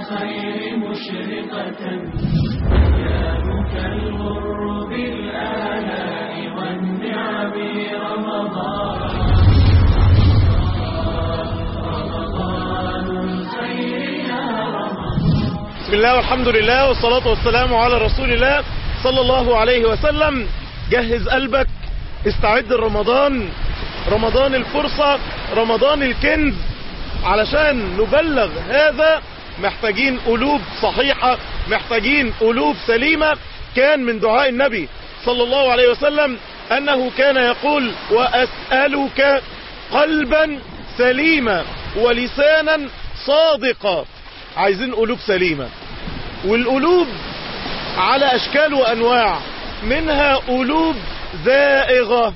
بالخير مشرقة أيامك الغر بالآلاء والنعم رمضان رمضان الخير يا رمضان بسم الله والحمد لله والصلاة والسلام على رسول الله صلى الله عليه وسلم جهز قلبك استعد لرمضان رمضان الفرصة رمضان الكنز علشان نبلغ هذا محتاجين قلوب صحيحة محتاجين قلوب سليمة كان من دعاء النبي صلى الله عليه وسلم أنه كان يقول وأسألك قلبا سليما ولسانا صادقا عايزين قلوب سليمة والقلوب على أشكال وأنواع منها قلوب زائغة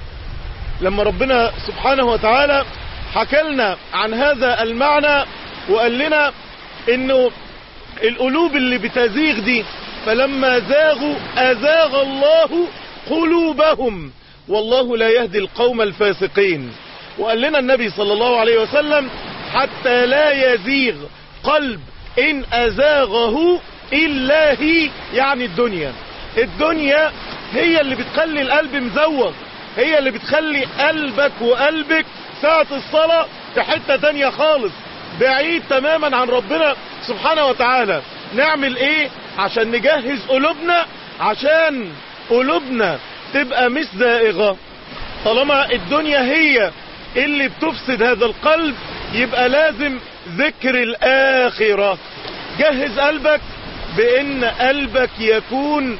لما ربنا سبحانه وتعالى حكلنا عن هذا المعنى وقال لنا انه القلوب اللي بتزيغ دي فلما زاغوا أزاغ الله قلوبهم والله لا يهدي القوم الفاسقين وقال لنا النبي صلى الله عليه وسلم حتى لا يزيغ قلب إن أزاغه إلا هي يعني الدنيا الدنيا هي اللي بتخلي القلب مزوغ هي اللي بتخلي قلبك وقلبك ساعة الصلاة في حتة تانية خالص بعيد تماما عن ربنا سبحانه وتعالى نعمل ايه عشان نجهز قلوبنا عشان قلوبنا تبقى مش زائغة طالما الدنيا هي اللي بتفسد هذا القلب يبقى لازم ذكر الآخرة جهز قلبك بان قلبك يكون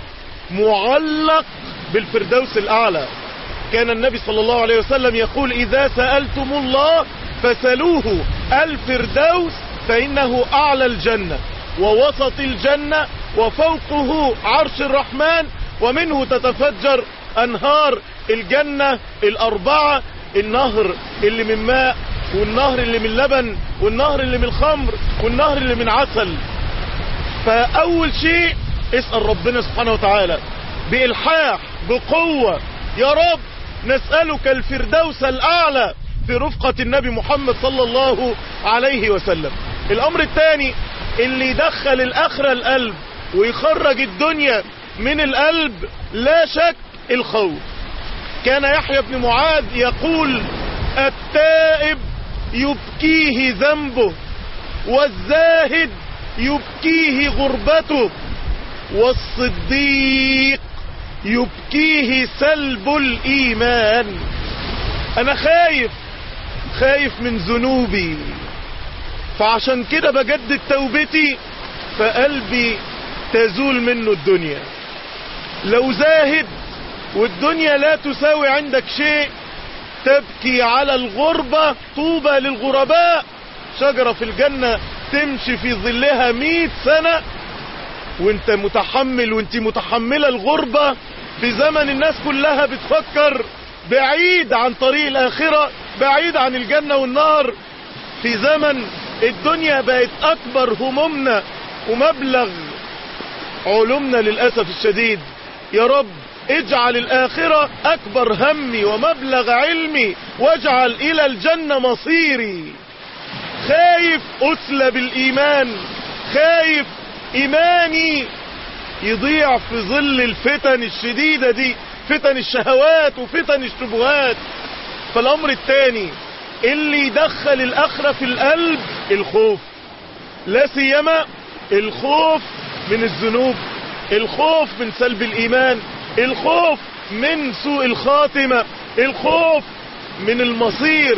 معلق بالفردوس الأعلى كان النبي صلى الله عليه وسلم يقول إذا سألتم الله فسلوه الفردوس فإنه أعلى الجنة ووسط الجنة وفوقه عرش الرحمن ومنه تتفجر أنهار الجنة الأربعة النهر اللي من ماء والنهر اللي من لبن والنهر اللي من خمر والنهر اللي من عسل فأول شيء اسأل ربنا سبحانه وتعالى بإلحاح بقوة يا رب نسألك الفردوس الأعلى في رفقة النبي محمد صلى الله عليه وسلم الأمر الثاني اللي يدخل الآخرة القلب ويخرج الدنيا من القلب لا شك الخوف كان يحيى بن معاذ يقول التائب يبكيه ذنبه والزاهد يبكيه غربته والصديق يبكيه سلب الإيمان أنا خايف خايف من ذنوبي فعشان كده بجدد توبتي فقلبي تزول منه الدنيا لو زاهد والدنيا لا تساوي عندك شيء تبكي على الغربة طوبى للغرباء شجرة في الجنة تمشي في ظلها مئة سنة وانت متحمل وانت متحملة الغربة في زمن الناس كلها بتفكر بعيد عن طريق الآخرة بعيد عن الجنة والنار في زمن الدنيا بقت أكبر همومنا ومبلغ علومنا للأسف الشديد يا رب اجعل الآخرة أكبر همي ومبلغ علمي واجعل إلى الجنة مصيري خايف أسلب الإيمان خايف إيماني يضيع في ظل الفتن الشديدة دي فتن الشهوات وفتن الشبهات فالأمر الثاني اللي يدخل الآخرة في القلب الخوف لا سيما الخوف من الذنوب الخوف من سلب الإيمان الخوف من سوء الخاتمة الخوف من المصير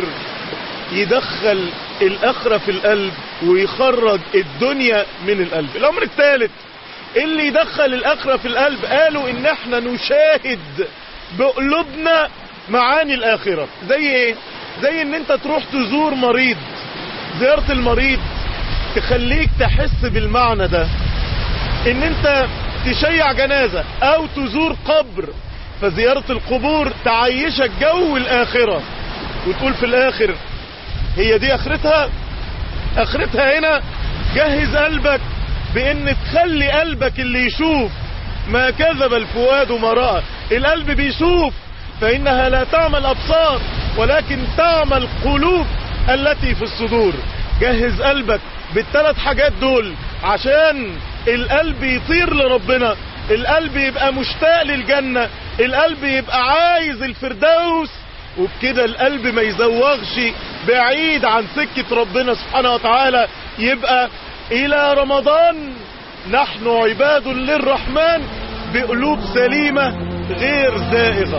يدخل الآخرة في القلب ويخرج الدنيا من القلب الأمر الثالث اللي يدخل الآخرة في القلب قالوا إن احنا نشاهد بقلوبنا معاني الآخرة زي ايه زي ان انت تروح تزور مريض زيارة المريض تخليك تحس بالمعنى ده ان انت تشيع جنازة او تزور قبر فزيارة القبور تعيشك جو الآخرة وتقول في الآخر هي دي اخرتها اخرتها هنا جهز قلبك بان تخلي قلبك اللي يشوف ما كذب الفؤاد ما رأى القلب بيشوف فإنها لا تعمل أبصار ولكن تعمل قلوب التي في الصدور جهز قلبك بالثلاث حاجات دول عشان القلب يطير لربنا القلب يبقى مشتاق للجنة القلب يبقى عايز الفردوس وبكده القلب ما يزوغش بعيد عن سكة ربنا سبحانه وتعالى يبقى الى رمضان نحن عباد للرحمن بقلوب سليمة غير زائغة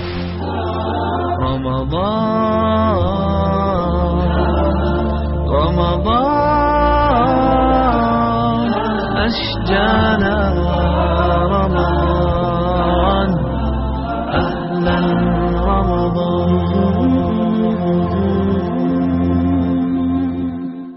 رمضان رمضان أشجانا رمضان